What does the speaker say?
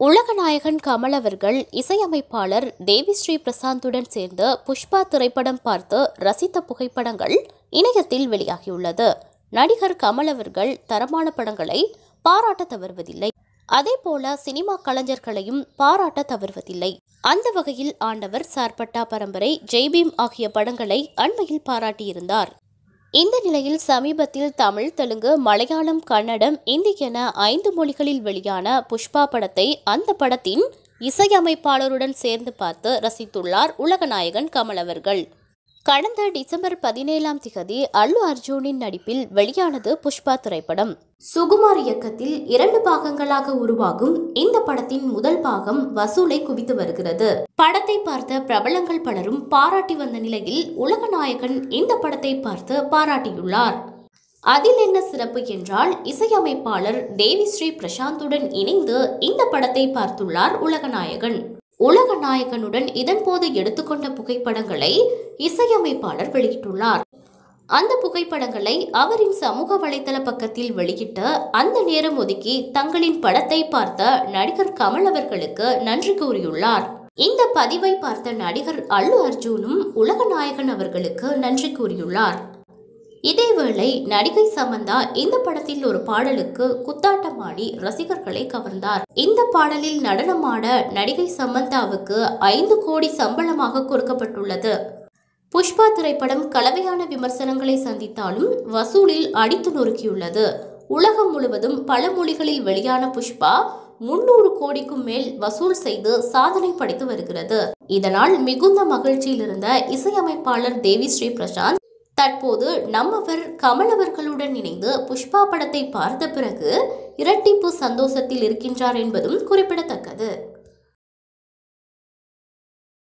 உலகநாயகன் கமல் அவர்கள் இசையமைப்பாளர் தேவி ஸ்ரீ பிரசாந்துடன் சேர்ந்து புஷ்பா திரைப்படம் பார்த்து ரசித்த புகைப்படங்கள் இணையத்தில் வெளியாகியுள்ளது நடிகர் கமல் அவர்கள் தரமான படங்களை பாராட்ட தவறுவதில்லை அதேபோல சினிமா கலைஞர்களையும் பாராட்ட தவறுவதில்லை அந்த வகையில் ஆண்டவர் சார்பட்டா பரம்பரை ஜெய்பீம் ஆகிய படங்களை அண்மையில் பாராட்டியிருந்தார் இந்த நிலையில் சமீபத்தில் தமிழ் தெலுங்கு மலையாளம் கன்னடம் இந்தி என ஐந்து மொழிகளில் வெளியான புஷ்பா படத்தை அந்த படத்தின் இசையமைப்பாளருடன் சேர்ந்து பார்த்து ரசித்துள்ளார் உலகநாயகன் கமல் அவர்கள் கடந்த டிசம்பர் பதினேழாம் திகதி அல்லு அர்ஜுனின் நடிப்பில் வெளியானது புஷ்பா திரைப்படம் சுகுமார் இயக்கத்தில் இரண்டு பாகங்களாக உருவாகும் இந்த படத்தின் முதல் பாகம் வசூலை குவித்து வருகிறது படத்தை பார்த்த பிரபலங்கள் பலரும் பாராட்டி வந்த நிலையில் உலகநாயகன் இந்த படத்தை பார்த்து பாராட்டியுள்ளார் அதில் என்ன சிறப்பு என்றால் இசையமைப்பாளர் தேவிஸ்ரீ பிரசாந்துடன் இணைந்து இந்த படத்தை பார்த்துள்ளார் உலகநாயகன் உலகநாயகனுடன் இதன்போது எடுத்துக்கொண்ட புகைப்படங்களை இசையமைப்பாளர் வெளியிட்டுள்ளார் அந்த புகைப்படங்களை அவரின் சமூக வலைதள பக்கத்தில் வெளியிட்டு அந்த நேரம் ஒதுக்கி தங்களின் படத்தை பார்த்த நடிகர் கமல் அவர்களுக்கு நன்றி கூறியுள்ளார் இந்த பதிவை பார்த்த நடிகர் அல்லு அர்ஜுனும் உலகநாயகன் அவர்களுக்கு நன்றி கூறியுள்ளார் இதேவேளை நடிகை சமந்தா இந்த படத்தில் ஒரு பாடலுக்கு குத்தாட்டமாடி ரசிகர்களை கவர்ந்தார் இந்த பாடலில் நடனமாட நடிகை சமந்தாவுக்கு ஐந்து கோடி சம்பளமாக கொடுக்கப்பட்டுள்ளது புஷ்பா திரைப்படம் கலவையான விமர்சனங்களை சந்தித்தாலும் வசூலில் அடித்து நொறுக்கியுள்ளது உலகம் முழுவதும் பல மொழிகளில் வெளியான புஷ்பா முன்னூறு கோடிக்கும் மேல் வசூல் செய்து சாதனை படைத்து வருகிறது இதனால் மிகுந்த மகிழ்ச்சியில் இருந்த இசையமைப்பாளர் தேவி ஸ்ரீ பிரசாந்த் தற்போது நம்மவர் கமல் அவர்களுடன் இணைந்து புஷ்பா படத்தை பார்த்த பிறகு இரட்டிப்பு சந்தோஷத்தில் இருக்கின்றார் என்பதும் குறிப்பிடத்தக்கது